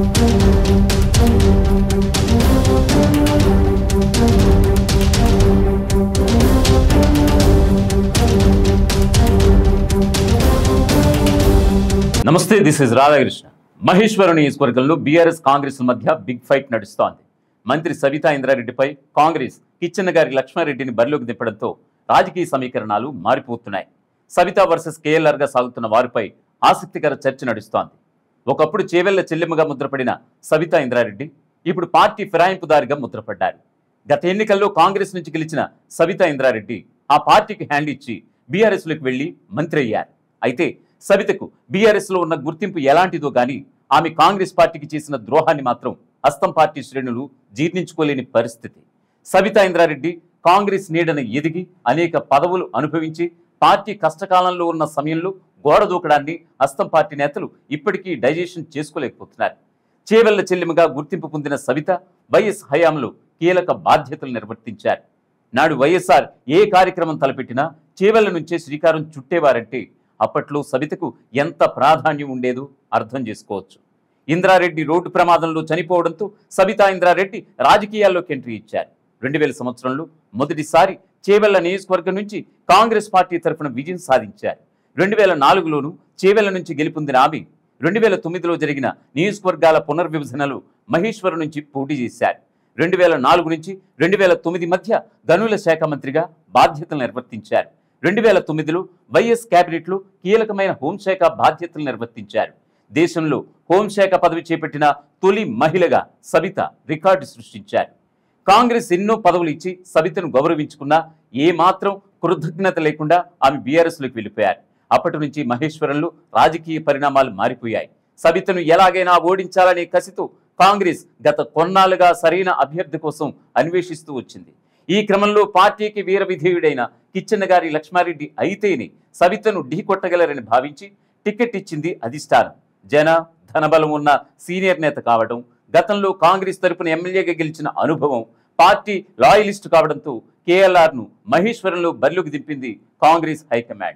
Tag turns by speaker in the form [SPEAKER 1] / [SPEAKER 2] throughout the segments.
[SPEAKER 1] నమస్తే this is Radhakrishna Maheshwaram నియోజకవర్గంలో BRS Congress మధ్య బిగ్ ఫైట్ నడుస్తోంది మంత్రి సవితా ఇంద్రారెడ్డిపై కాంగ్రెస్ కిచ్చెన్న గారి లక్ష్మారెడ్డిని బరిలోకి దింపడంతో రాజకీయ సమీకరణాలు మారిపోతున్నాయి సవితా వర్సెస్ కేఎల్ఆర్ గా సాగుతున్న వారిపై ఆసక్తికర చర్చ నడుస్తోంది ఒకప్పుడు చేవెళ్ల చెల్లెమ్మగా ముద్రపడిన సవితా ఇంద్రారెడ్డి ఇప్పుడు పార్టీ ఫిరాయింపుదారిగా ముద్రపడ్డారు గత ఎన్నికల్లో కాంగ్రెస్ నుంచి గెలిచిన సవితా ఇంద్రారెడ్డి ఆ పార్టీకి హ్యాండ్ ఇచ్చి బీఆర్ఎస్లోకి వెళ్లి మంత్రి అయ్యారు అయితే సవితకు బీఆర్ఎస్ లో ఉన్న గుర్తింపు ఎలాంటిదో గాని ఆమె కాంగ్రెస్ పార్టీకి చేసిన ద్రోహాన్ని మాత్రం అస్తం పార్టీ శ్రేణులు జీర్ణించుకోలేని పరిస్థితి సవితా ఇంద్రారెడ్డి కాంగ్రెస్ నీడన ఎదిగి అనేక పదవులు అనుభవించి పార్టీ కష్టకాలంలో ఉన్న సమయంలో గోడ దూకడాన్ని అస్తం పార్టీ నేతలు ఇప్పటికీ డైజెషన్ చేసుకోలేకపోతున్నారు చేవెళ్ల చెల్లెముగా గుర్తింపు పొందిన సవిత వైఎస్ హయాంలో కీలక బాధ్యతలు నిర్వర్తించారు నాడు వైఎస్ఆర్ ఏ కార్యక్రమం తలపెట్టినా చేవెళ్ల నుంచే శ్రీకారం చుట్టేవారంటే అప్పట్లో సవితకు ఎంత ప్రాధాన్యం ఉండేదో అర్థం చేసుకోవచ్చు ఇంద్రారెడ్డి రోడ్డు ప్రమాదంలో చనిపోవడంతో సబితా ఇంద్రారెడ్డి రాజకీయాల్లోకి ఎంట్రీ ఇచ్చారు రెండు వేల సంవత్సరంలో మొదటిసారి చేవెళ్ల నియోజకవర్గం నుంచి కాంగ్రెస్ పార్టీ తరఫున విజయం సాధించారు రెండు వేల నాలుగులోనూ చేవెళ్ల నుంచి గెలుపొందిన ఆమె రెండు వేల తొమ్మిదిలో జరిగిన నియోజకవర్గాల పునర్విభజనలో మహేశ్వరం నుంచి పోటీ చేశారు రెండు వేల నాలుగు నుంచి రెండు వేల తొమ్మిది మధ్య గనుల శాఖ మంత్రిగా బాధ్యతలు నిర్వర్తించారు రెండు వేల తొమ్మిదిలో వైఎస్ కేబినెట్లో కీలకమైన హోంశాఖ బాధ్యతలు నిర్వర్తించారు దేశంలో హోంశాఖ పదవి చేపట్టిన తొలి మహిళగా సబిత రికార్డు సృష్టించారు కాంగ్రెస్ ఎన్నో పదవులు ఇచ్చి సబితను గౌరవించుకున్నా ఏ మాత్రం కృతజ్ఞత లేకుండా ఆమె బీఆర్ఎస్లోకి వెళ్ళిపోయారు అప్పటి నుంచి మహేశ్వరంలో రాజకీయ పరిణామాలు మారిపోయాయి సబితను ఎలాగైనా ఓడించాలనే కసితో కాంగ్రెస్ గత కొన్నాళ్లుగా సరైన అభ్యర్థి కోసం అన్వేషిస్తూ వచ్చింది ఈ క్రమంలో పార్టీకి వీర విధేయుడైన కిచ్చెన్న గారి లక్ష్మారెడ్డి అయితేనే సవితను ఢీకొట్టగలరని భావించి టికెట్ ఇచ్చింది అధిష్టానం జన ధనబలం ఉన్న సీనియర్ నేత కావడం గతంలో కాంగ్రెస్ తరపున ఎమ్మెల్యేగా గెలిచిన అనుభవం పార్టీ లాయలిస్టు కావడంతో కేఎల్ఆర్ను మహేశ్వరంలో బరిలోకి దింపింది కాంగ్రెస్ హైకమాండ్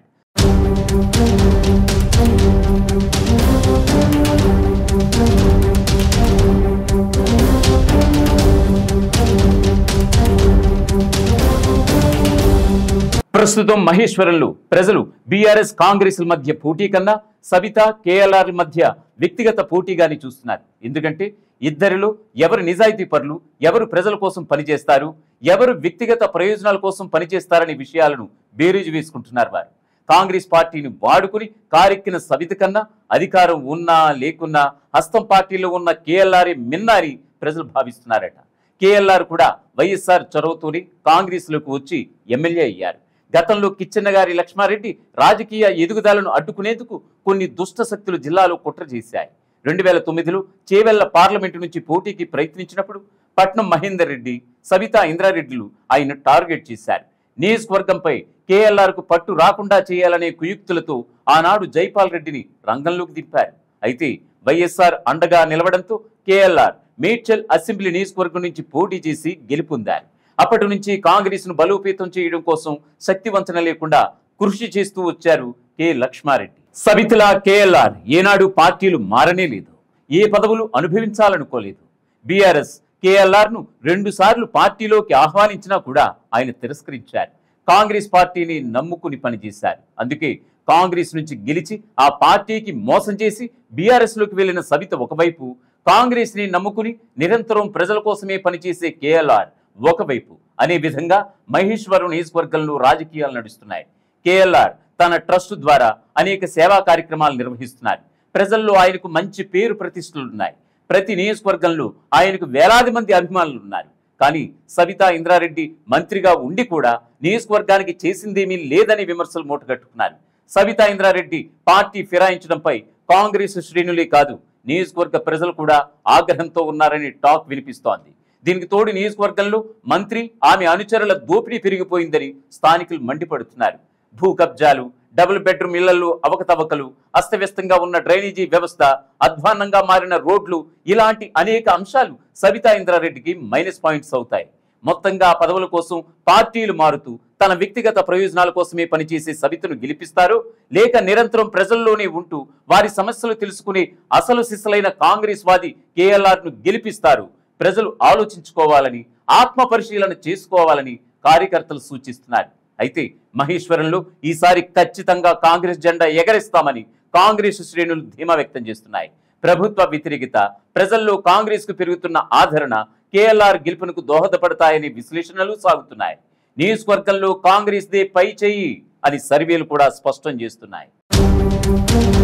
[SPEAKER 1] ప్రస్తుతం మహేశ్వరంలో ప్రజలు బీఆర్ఎస్ కాంగ్రెస్ మధ్య పోటీ కన్నా సబిత కేఎల్ఆర్ మధ్య వ్యక్తిగత పోటీగాని చూస్తున్నారు ఎందుకంటే ఇద్దరిలో ఎవరు నిజాయితీ పరులు ఎవరు ప్రజల కోసం పనిచేస్తారు ఎవరు వ్యక్తిగత ప్రయోజనాల కోసం పనిచేస్తారనే విషయాలను బేరీజు వేసుకుంటున్నారు వారు కాంగ్రెస్ పార్టీని వాడుకుని కారెక్కిన సవిత కన్నా అధికారం ఉన్నా లేకున్నా హస్తం పార్టీలో ఉన్న కేఎల్ఆర్ మిన్నారి ప్రజలు భావిస్తున్నారట కేఎల్ఆర్ కూడా వైఎస్ఆర్ చొరవతోని కాంగ్రెస్లోకి వచ్చి ఎమ్మెల్యే అయ్యారు గతంలో కిచ్చెన్న గారి లక్ష్మారెడ్డి రాజకీయ ఎదుగుదలను అడ్డుకునేందుకు కొన్ని దుష్ట శక్తులు జిల్లాలో కుట్ర చేశాయి రెండు వేల తొమ్మిదిలో చేవెళ్ల పార్లమెంటు నుంచి పోటీకి ప్రయత్నించినప్పుడు పట్నం మహేందర్ రెడ్డి సవితా ఇంద్రారెడ్డిలు ఆయన టార్గెట్ చేశారు నియోజకవర్గంపై కేఎల్ఆర్కు పట్టు రాకుండా చేయాలనే కుయుక్తులతో ఆనాడు జైపాల్ రెడ్డిని రంగంలోకి దింపారు అయితే వైఎస్ఆర్ అండగా నిలవడంతో కేఎల్ఆర్ మేడ్చల్ అసెంబ్లీ నియోజకవర్గం నుంచి పోటీ చేసి గెలుపొందారు అప్పటి నుంచి కాంగ్రెస్ ను బలోపేతం చేయడం కోసం శక్తివంచన లేకుండా కృషి చేస్తూ వచ్చారు కె లక్ష్మారెడ్డి సబితలా కేఎల్ఆర్ ఏనాడు పార్టీలు మారనే లేదు ఏ పదవులు అనుభవించాలనుకోలేదు బీఆర్ఎస్ కేఎల్ఆర్ ను రెండు సార్లు పార్టీలోకి ఆహ్వానించినా కూడా ఆయన తిరస్కరించారు కాంగ్రెస్ పార్టీని నమ్ముకుని పనిచేశారు అందుకే కాంగ్రెస్ నుంచి గెలిచి ఆ పార్టీకి మోసం చేసి బీఆర్ఎస్ లోకి వెళ్లిన సబిత ఒకవైపు కాంగ్రెస్ ని నమ్ముకుని నిరంతరం ప్రజల కోసమే పనిచేసే కేఎల్ఆర్ ఒకవైపు అనే విధంగా మహేశ్వరం నియోజకవర్గంలో రాజకీయాలు నడుస్తున్నాయి కేఎల్ఆర్ తన ట్రస్ట్ ద్వారా అనేక సేవా కార్యక్రమాలు నిర్వహిస్తున్నారు ప్రజల్లో ఆయనకు మంచి పేరు ప్రతిష్టలు ఉన్నాయి ప్రతి నియోజకవర్గంలో ఆయనకు వేలాది మంది అభిమానులు ఉన్నారు కానీ సవితా ఇంద్రారెడ్డి మంత్రిగా ఉండి కూడా నియోజకవర్గానికి చేసిందేమీ లేదని విమర్శలు మూటగట్టుకున్నారు సవితా ఇంద్రారెడ్డి పార్టీ ఫిరాయించడంపై కాంగ్రెస్ శ్రేణులే కాదు నియోజకవర్గ ప్రజలు కూడా ఆగ్రహంతో ఉన్నారని టాక్ వినిపిస్తోంది దీనికి తోడు నియోజకవర్గంలో మంత్రి ఆమె అనుచరుల దోపిడీ పెరిగిపోయిందని స్థానికులు మండిపడుతున్నారు భూ కబ్జాలు డబుల్ బెడ్రూమ్ ఇళ్లలో అవకతవకలు అస్తవ్యస్తంగా ఉన్న డ్రైనేజీ వ్యవస్థ అధ్వాన్నంగా మారిన రోడ్లు ఇలాంటి అనేక అంశాలు సవితా ఇంద్రారెడ్డికి మైనస్ పాయింట్స్ అవుతాయి మొత్తంగా పదవుల కోసం పార్టీలు మారుతూ తన వ్యక్తిగత ప్రయోజనాల కోసమే పనిచేసే సవితను గెలిపిస్తారు లేక నిరంతరం ప్రజల్లోనే ఉంటూ వారి సమస్యలు తెలుసుకునే అసలు సిసలైన కాంగ్రెస్ వాది కేఎల్ఆర్ ను గెలిపిస్తారు ప్రజలు ఆలోచించుకోవాలని ఆత్మ పరిశీలన చేసుకోవాలని కార్యకర్తలు సూచిస్తున్నారు అయితే మహేశ్వరంలో ఈసారి ఖచ్చితంగా కాంగ్రెస్ జెండా ఎగరేస్తామని కాంగ్రెస్ శ్రేణులు ధీమా వ్యక్తం చేస్తున్నాయి ప్రభుత్వ వ్యతిరేకత ప్రజల్లో కాంగ్రెస్ కు పెరుగుతున్న ఆదరణ కేఎల్ఆర్ గెలుపునకు దోహదపడతాయని విశ్లేషణలు సాగుతున్నాయి నియోజకవర్గంలో కాంగ్రెస్ దే పై చెయ్యి అని సర్వేలు కూడా స్పష్టం చేస్తున్నాయి